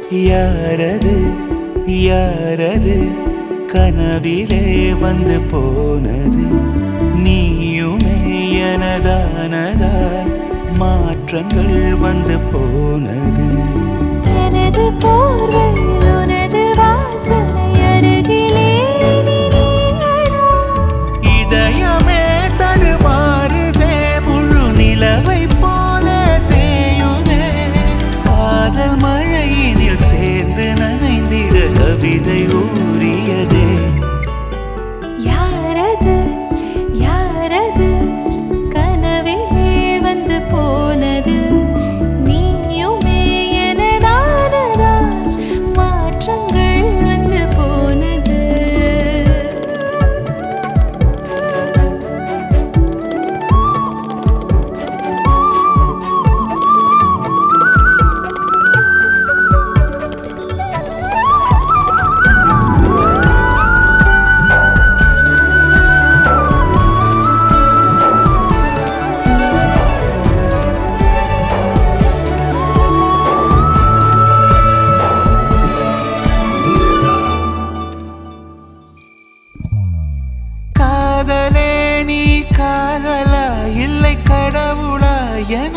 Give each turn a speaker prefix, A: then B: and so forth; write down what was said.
A: யாரது யாரது கனவிலே வந்து போனது நீயுமே எனதானதால் மாற்றங்கள் வந்து போனது
B: எனது போர்வையில் உனது வாசனை அருகிலே நீ நீயடா.
A: இதயமே தடுமாறுதே முழு நிலவை போல தேயுதே காதல் மழையினில் சேர்ந்து நனைந்திட கவிதை ஊறியதே
B: யாரது யாரது கனவிலே வந்து போனது நீயுமே எனதானதால் மாற்றங்கள் வந்து போனது
A: காதலே நீ காதலா இல்லை கடவுளா என